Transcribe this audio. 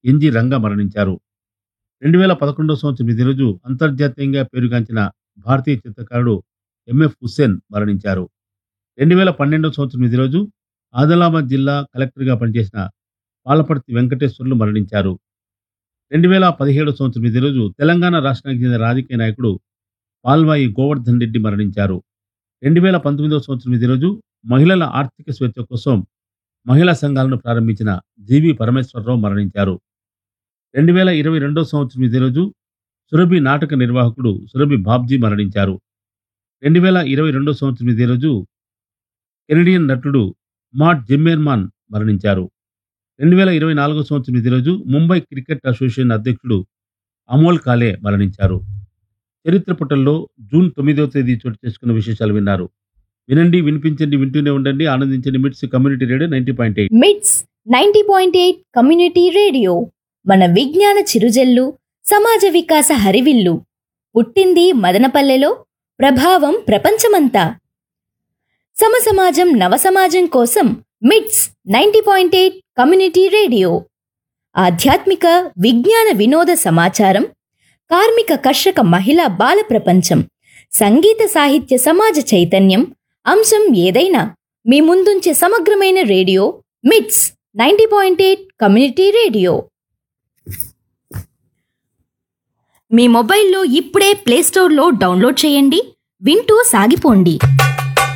NG రంగ మరణించారు రెండు వేల పదకొండవ సంవత్సరం ఇదే రోజు అంతర్జాతీయంగా పేరుగాంచిన భారతీయ చిత్రకారుడు ఎంఎఫ్ హుస్సేన్ మరణించారు రెండు వేల పన్నెండవ సంవత్సరం ఇదే రోజు ఆదిలాబాద్ జిల్లా కలెక్టర్గా పనిచేసిన పాలపర్తి వెంకటేశ్వర్లు మరణించారు రెండు వేల పదిహేడవ సంవత్సరం ఇదే రోజు తెలంగాణ రాష్ట్రానికి చెందిన రాజకీయ నాయకుడు పాల్వాయి గోవర్ధన్ రెడ్డి మరణించారు రెండు వేల పంతొమ్మిదవ సంవత్సరం ఇదే రోజు మహిళల ఆర్థిక స్వేచ్ఛ కోసం మహిళా సంఘాలను ప్రారంభించిన జీవి పరమేశ్వరరావు మరణించారు రెండు వేల ఇరవై రెండవ సంవత్సరం ఇదే రోజు సురభి నాటక నిర్వాహకుడు సురభి బాబ్జీ మరణించారు రెండు వేల ఇరవై రెండవ సంవత్సరం ఇదే రోజు కెనడియన్ నటుడు మాట్ జిమ్మేర్మాన్ మరణించారు రెండు వేల ఇరవై నాలుగో సంవత్సరం ఇదే రోజు ముంబై క్రికెట్ అసోసియేషన్ అధ్యక్షుడు అమోల్ కాలే మరణించారు చరిత్ర పుటల్లో జూన్ తొమ్మిదవ తేదీ చోటు చేసుకున్న విశేషాలు విన్నారు వినండి వినిపించండి వింటూనే ఉండండి ఆనందించండి MITS community radio ninety point eight MITS ninety point eight community radio మన విజ్ఞాన చిరుజల్లు సమాజ వికాస హరివిల్లు పుట్టింది మదనపల్లెలో ప్రభావం ప్రపంచమంతా సమసమాజం నవసమాజం కోసం MITS ninety point eight community radio ఆధ్యాత్మిక విజ్ఞాన వినోద సమాచారం కార్మిక కర్షక మహిళా బాల ప్రపంచం సంగీత సాహిత్య సమాజ చైతన్యం అంశం ఏదైనా మీ ముందుంచే సమగ్రమైన radio MITS ninety point eight community radio మీ మొబైల్లో ఇప్పుడే ప్లేస్టోర్లో డౌన్లోడ్ చేయండి వింటూ సాగిపోండి